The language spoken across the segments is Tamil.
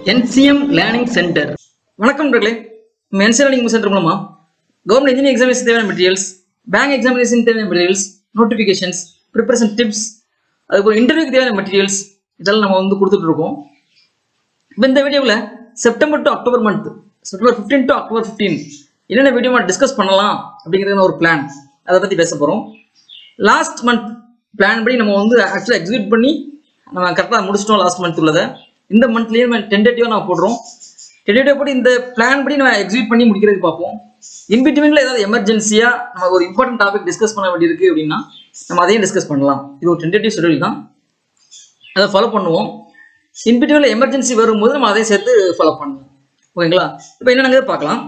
என்சிஎம் லேர்னிங் சென்டர் வணக்கம் நண்பர்களே நம்ம என்சிஎம் லேர்னிங் சென்டர் மூலமா கவர்மெண்ட் இன்ஜினியரிங் எக்ஸாமினேஷன் தேவையான மெட்டீரியல்ஸ் பேங்க் எக்ஸாமினேஷன் தேவையான மெட்டீரியல்ஸ் நோட்டிஃபிகேஷன்ஸ் ப்ரிப்பரேஷன் டிப்ஸ் அதுக்கப்புறம் இன்டர்வியூக்கு தேவையான மெட்டீரியல்ஸ் இதெல்லாம் நம்ம வந்து கொடுத்துட்டு இருக்கோம் இப்போ இந்த வீடியோவில் September to October month September fifteen to October fifteen என்னென்ன வீடியோ டிஸ்கஸ் பண்ணலாம் அப்படிங்கிறது ஒரு பிளான் அதை பற்றி பேச போகிறோம் லாஸ்ட் மந்த் பிளான் படி நம்ம வந்து ஆக்சுவலாக எக்ஸிக்யூட் பண்ணி நம்ம கரெக்டாக முடிச்சிட்டோம் லாஸ்ட் மந்த் உள்ளதை இந்த மந்த்லேயே நம்ம டென்டேட்டிவாக நான் போடுறோம் டென்டேட்டிவ் படி இந்த பிளான் படி நம்ம எக்ஸிக்யூட் பண்ணி முடிக்கிறதுக்கு பார்ப்போம் இன்பிட்வீனில் ஏதாவது எமர்ஜென்சியாக நம்ம ஒரு இம்பார்ட்டன்ட் டாபிக் டிஸ்கஸ் பண்ண வேண்டியிருக்கு அப்படின்னா நம்ம அதையும் டிஸ்கஸ் பண்ணலாம் இது ஒரு டென்டேட்டிவ் ஷெடியூல் தான் அதை ஃபாலோ பண்ணுவோம் இன்பிட்வீனில் எமர்ஜென்சி வரும்போது நம்ம அதையும் சேர்த்து ஃபாலோ பண்ணுவோம் ஓகேங்களா இப்போ என்னென்னங்கிறது பார்க்கலாம்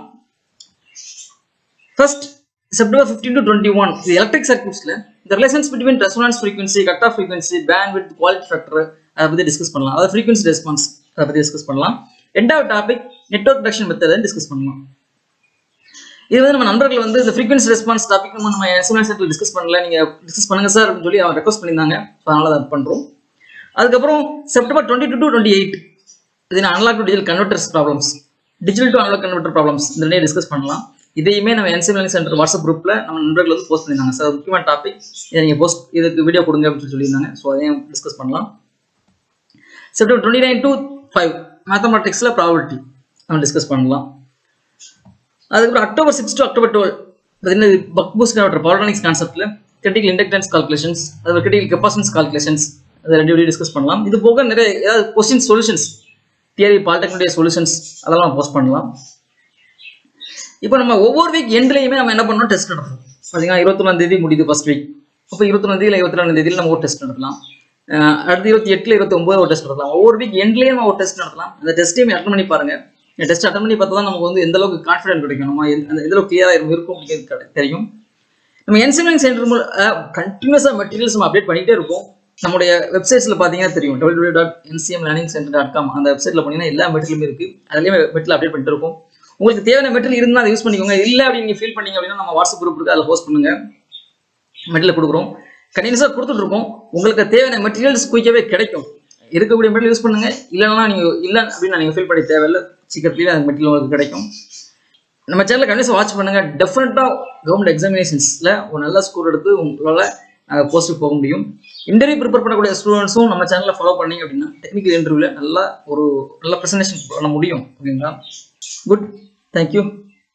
first September fifteen to twenty one இது எலக்ட்ரிக் சர்க்யூட்ஸில் இந்த relations between resonance frequency cut off frequency band with quality factor அதை பற்றி டிஸ்கஸ் பண்ணலாம் அதாவது ஃப்ரீக்வன்சி ரெஸ்பான்ஸ் அதை பற்றி டிஸ்கஸ் பண்ணலாம் ரெண்டாவது topic network production method discuss பண்ணலாம் இது வந்து நம்ம நண்பர்கள் வந்து இந்த ஃப்ரீக்வன்சி ரெஸ்பான்ஸ் டாபிக் நம்ம நம்ம எஸ்எம்எஸ் செட்டில் டிஸ்கஸ் பண்ணல நீங்கள் டிஸ்கஸ் பண்ணுங்க சார் அப்படின்னு சொல்லி அவங்க ரெக்வஸ்ட் பண்ணியிருந்தாங்க ஸோ அதனால அதை பண்ணுறோம் அதுக்கப்புறம் September twenty two to twenty eight இது analog to digital converters problems digital to analog converter problems இந்த ரெண்டையும் டிஸ்கஸ் பண்ணலாம் இதையுமே நம்ம என்சிஎம் லேர்னிங் சென்டர் வாட்ஸ்அப் குரூப்பில் நம்ம நண்பர்கள் வந்து போஸ்ட் பண்ணியிருந்தாங்க சார் முக்கியமான டாபிக் இதை நீங்கள் போஸ்ட் இதுக்கு வீடியோ கொடுங்க அப்படின்னு சொல்லி சொல்லியிருந்தாங்க ஸோ அதையும் டிஸ்கஸ் பண்ணலாம் September twenty nine to five மேத்தமெட்டிக்ஸில் ப்ராபபிலிட்டி நம்ம டிஸ்கஸ் பண்ணலாம் அதுக்கப்புறம் October six to October twelve பார்த்தீங்கன்னா பக் பூஸ்ட் கன்வெர்டர் பவர்டானிக்ஸ் கான்செப்ட்டில் கிரிட்டிக்கல் இண்டக்டன்ஸ் கால்குலேஷன்ஸ் அது கிரிட்டிக்கல் கெப்பாசிட்டன்ஸ் கால்குலேஷன்ஸ் அதை ரெண்டு வீடியோ டிஸ்கஸ் பண்ணலாம் இது போக நிறைய ஏதாவது கொஸ்டின் சொல்யூஷன்ஸ் தியரி பாலிடெக்னுடைய சொல்யூஷன்ஸ் அதெல்லாம் போஸ்ட் பண்ணலாம் இப்போ நம்ம ஒவ்வொரு வீக் எண்ட்லையுமே நம்ம என்ன பண்ணோம் டெஸ்ட் நடத்தும் பார்த்தீங்கன்னா இருபத்தொன்னாம் தேதி முடியுது ஃபர்ஸ்ட் வீக் அப்போ இருபத்தொன்னாம் தேதி இருபத்தி ரெண்டாம் தேதியில் நம்ம ஒரு டெஸ்ட் நடத்தலாம் அஹ் அடுத்து இருபத்தி எட்டுல இருபத்தி ஒன்பது ஒரு டெஸ்ட் நடத்தலாம் ஒவ்வொரு வீக் எண்ட்லேயே நம்ம ஒரு டெஸ்ட் நடத்தலாம் அந்த டெஸ்ட்டையும் அட்டன் பண்ணி பாருங்க இந்த டெஸ்ட் அட்டன் பண்ணி பார்த்தா தான் நமக்கு வந்து எந்த அளவுக்கு கான்ஃபிடென்ட் கிடைக்கும் நம்ம எந்த அந்த எந்த அளவுக்கு கிளியராக இருக்கும் அப்படிங்கிறது கிடை- தெரியும் நம்ம என்சிமிங் சென்டர் மூலம் கண்டினியூஸாக மெட்டீரியல்ஸ் நம்ம அப்டேட் பண்ணிகிட்டே இருக்கோம் நம்முடைய வெப்சைட்ஸில் பார்த்தீங்கன்னா தெரியும் W dot NCM learning centre dot com அந்த வெப்சைட்டில் போனீங்கன்னா எல்லா மெட்டீரியலுமே இருக்குது அதுலேயே மெட்டீரியல் அப்டேட் பண்ணிட்டு இருக்கோம் உங்களுக்கு தேவையான மெட்டீரியல் இருந்தால் அதை யூஸ் பண்ணிக்கோங்க இல்லை அப்படின்னு நீங்கள் ஃபீல் பண்ணீங்க அப்படின்னா நம்ம வாட்ஸ்அப் குரூப் இருக்குது அதில் போஸ்ட் பண்ணுங்க மெட்டீரியல் கொடுக்குறோம் கண்டினியூஸாக கொடுத்துட்டு இருக்கோம் உங்களுக்கு தேவையான மெட்டீரியல்ஸ் குயிக்காகவே கிடைக்கும் இருக்கக்கூடிய மெட்டீரியல் யூஸ் பண்ணுங்க இல்லைன்னா நீங்கள் இல்லை அப்படின்னு நீங்கள் ஃபீல் பண்ணி தேவையில்லை சீக்கிரத்துலேயே அந்த மெட்டீரியல் உங்களுக்கு கிடைக்கும் நம்ம சேனலை கண்டிப்பாக வாட்ச் பண்ணுங்க டெஃபினட்டாக கவர்மெண்ட் எக்ஸாமினேஷன்ஸில் ஒரு நல்ல ஸ்கோர் எடுத்து உங்களால் போஸ்ட்டுக்கு போக முடியும் இன்டர்வியூ ப்ரிப்பேர் பண்ணக்கூடிய ஸ்டூடெண்ட்ஸும் நம்ம சேனலில் ஃபாலோ பண்ணீங்க அப்படின்னா டெக்னிக்கல் இன்டர்வியூவில் நல்லா ஒரு நல்ல ப்ரெசன்டேஷன் பண்ண முடியும் ஓகேங்களா குட் தேங்க்யூ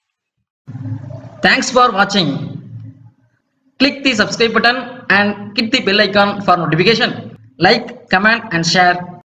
தேங்க்ஸ் ஃபார் வாட்சிங் click the subscribe button and hit the bell icon for notification like comment and share